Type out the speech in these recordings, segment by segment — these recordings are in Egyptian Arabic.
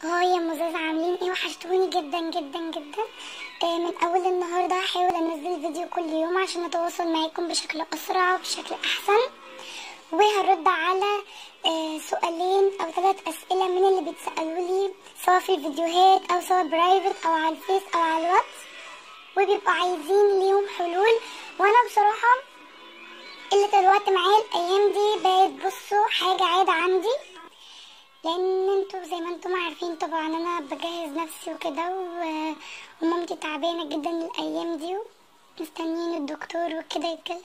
هاي يا مزاز عاملين ايه وحشتوني جدا جدا جدا آه من اول النهارده هحاول انزل فيديو كل يوم عشان اتواصل معاكم بشكل اسرع وبشكل احسن وهرد على آه سؤالين او ثلاث اسئله من اللي بيتسالوا لي سواء في الفيديوهات او سواء برايفت او على الفيس او على الواتس وبيبقوا عايزين ليهم حلول وانا بصراحه قله الوقت معايا الايام دي بقت بصوا حاجه عاده عندي لان انتوا زي ما انتم عارفين طبعا انا بجهز نفسي وكده و- ومامتي تعبانه جدا الايام دي مستنيين الدكتور وكده يتكلم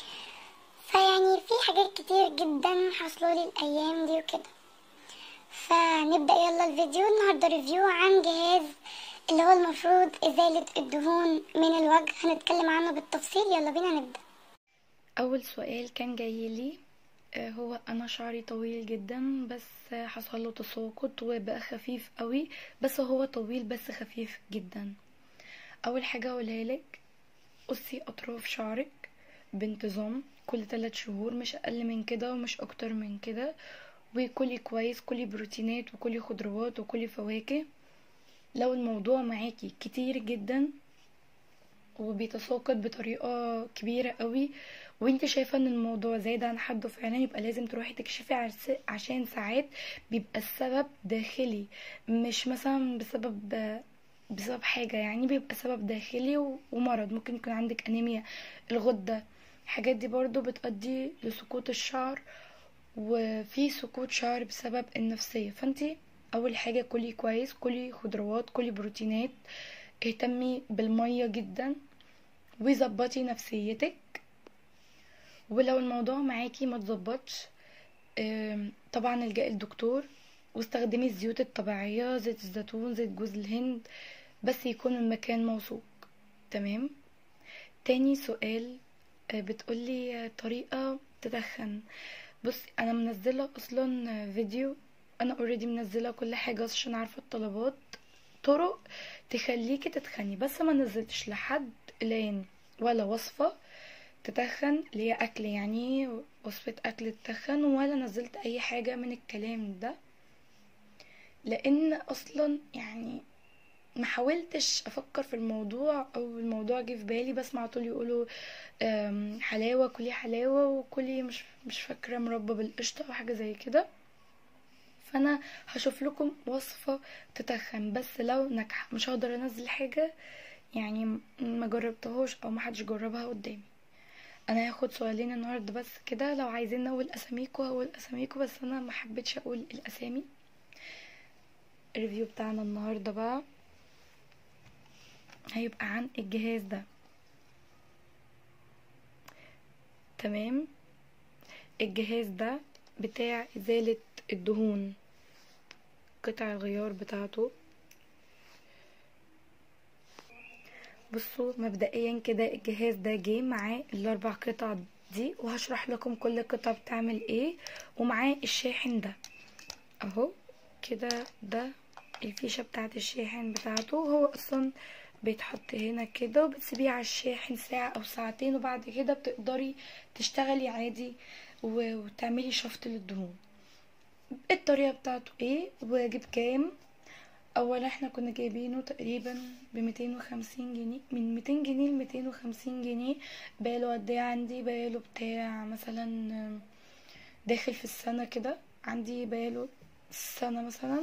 فيعني في حاجات كتير جدا حصلولي الايام دي وكده فنبدا يلا الفيديو النهارده ريفيو عن جهاز اللي هو المفروض ازاله الدهون من الوجه هنتكلم عنه بالتفصيل يلا بينا نبدا اول سؤال كان جاي لي آه، هو انا شعري طويل جدا بس آه، حصل له تساقط وبقى خفيف قوي بس هو طويل بس خفيف جدا اول حاجه اقولها لك قصي اطراف شعرك بانتظام كل 3 شهور مش اقل من كده ومش اكتر من كده وكلي كويس كلي بروتينات وكلي خضروات وكلي فواكه لو الموضوع معاكي كتير جدا وبيتساقط بطريقة كبيرة قوي وانت شايفة ان الموضوع زايد عن حده فعلا يبقى لازم تروحي تكشفي عرس- عشان ساعات بيبقى السبب داخلي مش مثلا بسبب بسبب حاجة يعني بيبقى سبب داخلي و- ومرض ممكن يكون عندك انيميا الغدة الحاجات دي برضو بتؤدي لسقوط الشعر وفي سقوط شعر بسبب النفسية فانتي اول حاجة كلي كويس كلي خضروات كلي بروتينات اهتمي بالمية جدا وظبطي نفسيتك ولو الموضوع معاكي ما تظبطش آم، طبعا الجئي الدكتور واستخدمي الزيوت الطبيعية زيت الزيتون زيت جوز الهند بس يكون المكان موثوق تمام تاني سؤال آه، بتقولي آه، طريقة تدخن بصي انا منزله اصلا آه، فيديو انا اوريدي منزله كل حاجه عشان عارفه الطلبات طرق تخليكي تتخني بس ما نزلتش لحد الان ولا وصفه تتخن اللي هي اكل يعني وصفه اكل تتخن ولا نزلت اي حاجه من الكلام ده لان اصلا يعني ما حاولتش افكر في الموضوع او الموضوع جه في بالي بسمع على طول يقولوا آم، حلاوه كلي حلاوه وكلي مش مش فاكره مربى بالقشطه او حاجه زي كده فانا هشوف لكم وصفه تتخن بس لو ناجحه مش هقدر انزل حاجه يعني م- ما جربتهاش او ما حدش جربها قدامي انا هاخد سؤالين النهارده بس كده لو عايزين نقول اساميكو هقول اساميكو بس انا ما حبيتش اقول الاسامي الريفيو بتاعنا النهارده بقى هيبقى عن الجهاز ده تمام الجهاز ده بتاع ازالة الدهون قطع الغيار بتاعته بصوا مبدئيا كده الجهاز ده جه معاه الاربع قطع دي وهشرح لكم كل قطعة بتعمل ايه ومعاه الشاحن ده اهو كده ده الفيشة بتاعت الشاحن بتاعته هو اصلا بيتحط هنا كده وبتسيبيه على الشاحن ساعة او ساعتين وبعد كده بتقدري تشتغلي عادي و- وتعملي شفط للدهون الطريقة بتاعته ايه واجب كام اولا احنا كنا جايبينه تقريبا بميتين وخمسين جنيه من ميتين جنيه لميتين وخمسين جنيه بقاله قد ايه عندي بقاله بتاع مثلا داخل في السنة كده عندي بقاله سنة مثلا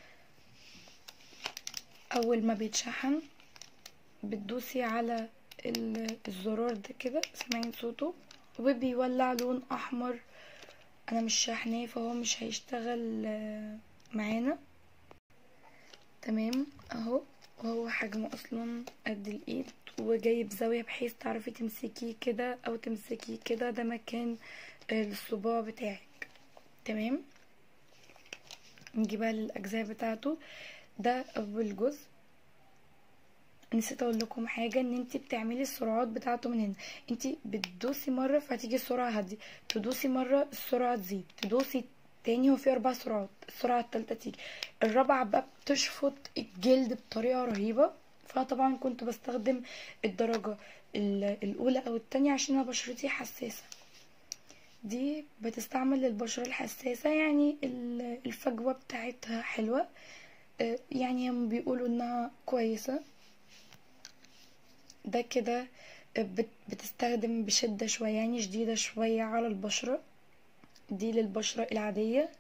اول ما بيتشحن بتدوسي على ال- الزرار ده كده سامعين صوته وبيولع لون احمر انا مش شاحناه فهو مش هيشتغل آه، معانا تمام اهو وهو حجمه اصلا قد الايد وجايب زاوية بحيث تعرفي تمسكيه كده او تمسكيه كده ده مكان آه، للصباع بتاعك تمام نيجي بقى للاجزاء بتاعته ده اول جزء نسيت اقول لكم حاجه ان انت بتعملي السرعات بتاعته من هنا انت بتدوسي مره فهتيجي السرعه هاديه تدوسي مره السرعه تزيد تدوسي تاني هو في اربع سرعات السرعه التالتة تيجي الرابعه بقى بتشفط الجلد بطريقه رهيبه فانا طبعا كنت بستخدم الدرجه ال- الاولى او التانية عشان انا بشرتي حساسه دي بتستعمل للبشرة الحساسة يعني ال- الفجوة بتاعتها حلوة آه، يعني هم بيقولوا انها كويسة ده كده آه، بت- بتستخدم بشدة شوية يعني شديدة شوية على البشرة دي للبشرة العادية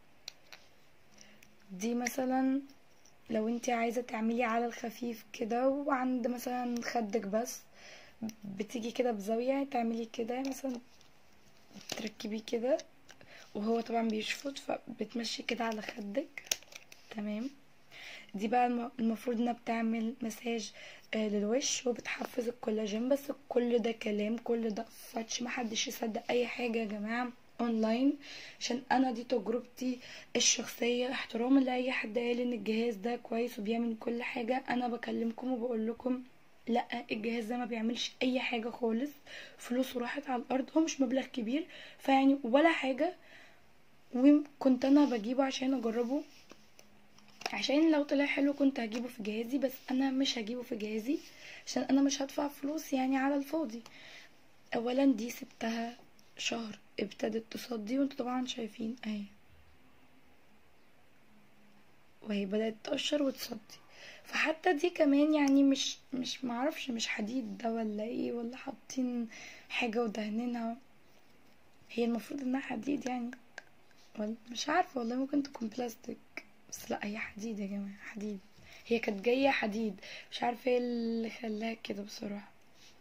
دي مثلا لو انت عايزة تعملي على الخفيف كده وعند مثلا خدك بس بتيجي كده بزاوية تعملي كده مثلا تركبيه كده وهو طبعا بيشفط فبتمشي كده على خدك تمام دي بقى الم- المفروض انها بتعمل مساج آه، للوش وبتحفز الكولاجين بس كل ده كلام كل ده فتش محدش يصدق اي حاجة يا جماعة اونلاين عشان انا دي تجربتي الشخصية احتراما لاي حد قال ان الجهاز ده كويس وبيعمل كل حاجة انا بكلمكم وبقول لكم لا الجهاز ده ما بيعملش اي حاجة خالص فلوسه راحت على الارض هو مش مبلغ كبير فيعني ولا حاجة وكنت انا بجيبه عشان اجربه عشان لو طلع حلو كنت هجيبه في جهازي بس انا مش هجيبه في جهازي عشان انا مش هدفع فلوس يعني على الفاضي اولا دي سبتها شهر ابتدت تصدي وانتوا طبعا شايفين اهي وهي بدأت تقشر وتصدي فحتى دي كمان يعني مش مش معرفش مش حديد ده ولا ايه ولا حاطين حاجة ودهنينها هي المفروض انها حديد يعني ولا مش عارفة والله ممكن تكون بلاستيك بس لا هي حديد يا جماعة حديد هي كانت جاية حديد مش عارفة ايه اللي خلاها كده بصراحة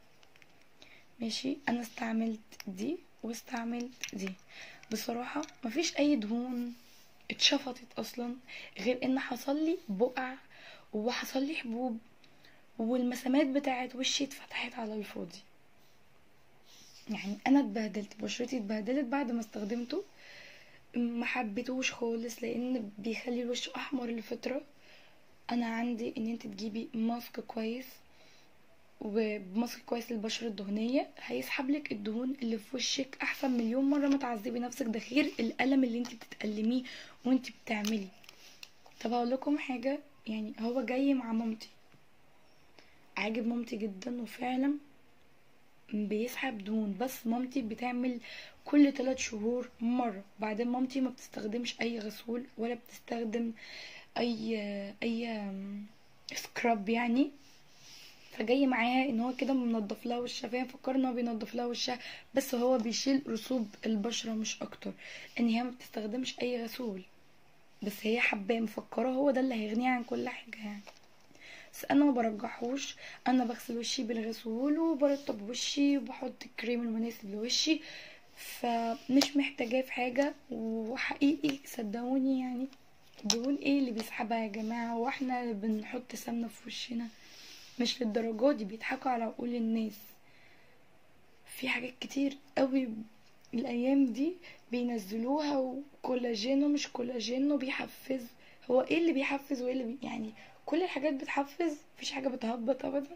ماشي انا استعملت دي واستعملت دي بصراحة مفيش اي دهون اتشفطت اصلا غير ان حصل لي بقع وحصل لي حبوب والمسامات بتاعت وشي اتفتحت على الفاضي يعني انا اتبهدلت بشرتي اتبهدلت بعد ما استخدمته ما حبيتهوش خالص لان بيخلي الوش احمر لفتره انا عندي ان انت تجيبي ماسك كويس وماسك كويس للبشرة الدهنية هيسحب لك الدهون اللي في وشك احسن مليون مرة ما تعذبي نفسك ده غير الألم اللي انت بتتألميه وانت بتعملي طب هقول لكم حاجة يعني هو جاي مع مامتي عاجب مامتي جدا وفعلا بيسحب دهون بس مامتي بتعمل كل ثلاث شهور مرة بعدين مامتي ما بتستخدمش اي غسول ولا بتستخدم اي اي سكراب يعني فجاي معاها ان هو كده منضف لها وشها فهي مفكره ان هو بينضف لها وشها بس هو بيشيل رسوب البشره مش اكتر ان هي ما بتستخدمش اي غسول بس هي حباه مفكره هو ده اللي هيغنيها عن كل حاجه يعني بس انا ما برجحوش انا بغسل وشي بالغسول وبرطب وشي وبحط الكريم المناسب لوشي فمش محتاجاه في حاجه وحقيقي صدقوني يعني دهون ايه اللي بيسحبها يا جماعه واحنا بنحط سمنه في وشنا مش للدرجات دي بيضحكوا على عقول الناس في حاجات كتير قوي الايام دي بينزلوها وكولاجين ومش كولاجين وبيحفز هو ايه اللي بيحفز وايه اللي بي... يعني كل الحاجات بتحفز مفيش حاجه بتهبط ابدا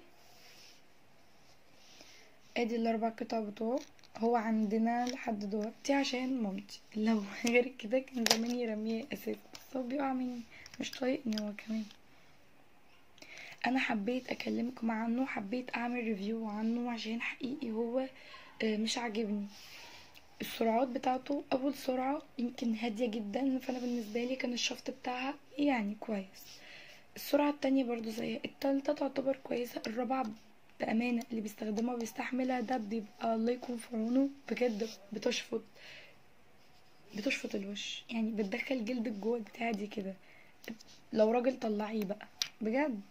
ادي الاربع قطع بتوعه هو عندنا لحد دلوقتي عشان مامتي لو غير كده كان زماني رميه اساسا بس هو بيقع مني مش طايقني هو كمان انا حبيت اكلمكم عنه حبيت اعمل ريفيو عنه عشان حقيقي هو مش عاجبني السرعات بتاعته اول سرعة يمكن هادية جدا فانا بالنسبة لي كان الشفط بتاعها يعني كويس السرعة التانية برضو زيها التالتة تعتبر كويسة الرابعة بأمانة اللي بيستخدمها وبيستحملها ده بيبقى الله يكون في عونه بجد بتشفط بتشفط الوش يعني بتدخل جلدك جوه البتاع دي كده لو راجل طلعيه بقى بجد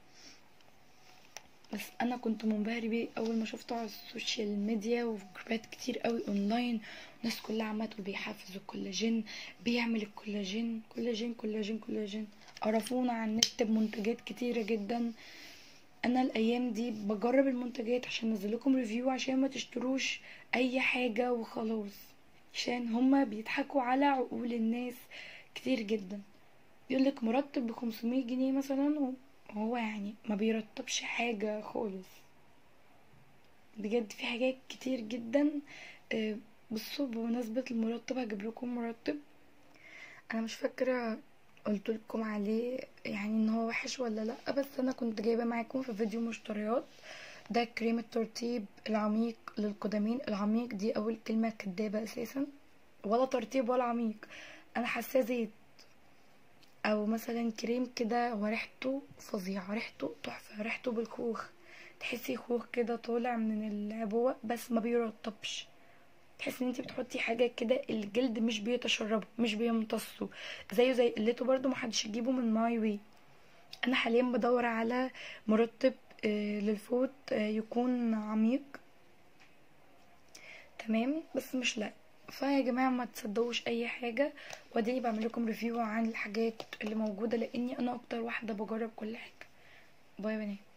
بس انا كنت منبهر بيه اول ما شفته على السوشيال ميديا وفي جروبات كتير قوي اونلاين الناس كلها عماله تقول بيحفز الكولاجين بيعمل الكولاجين كولاجين كولاجين كولاجين قرفونا على النت بمنتجات كتيره جدا انا الايام دي بجرب المنتجات عشان انزل لكم ريفيو عشان ما تشتروش اي حاجه وخلاص عشان هما بيضحكوا على عقول الناس كتير جدا يقولك مرتب ب 500 جنيه مثلا هو يعني ما بيرطبش حاجة خالص بجد في حاجات كتير جدا بصوا بمناسبة المرطب هجيب لكم مرطب انا مش فاكرة قلت لكم عليه يعني ان هو وحش ولا لا بس انا كنت جايبه معاكم في فيديو مشتريات ده كريم الترطيب العميق للقدمين العميق دي اول كلمه كدابه اساسا ولا ترطيب ولا عميق انا حاساه زيت او مثلا كريم كده وريحته فظيعه ريحته تحفه ريحته بالخوخ تحسي خوخ كده طالع من العبوه بس ما بيرطبش تحسي ان انت بتحطي حاجه كده الجلد مش بيتشربه مش بيمتصه زيه زي قلته برضو محدش يجيبه من ماي واي انا حاليا بدور على مرطب آه، للفوت آه، يكون عميق تمام بس مش لا فيا جماعه ما تصدقوش اي حاجه واديني بعمل لكم ريفيو عن الحاجات اللي موجوده لاني انا اكتر واحده بجرب كل حاجه باي يا بنات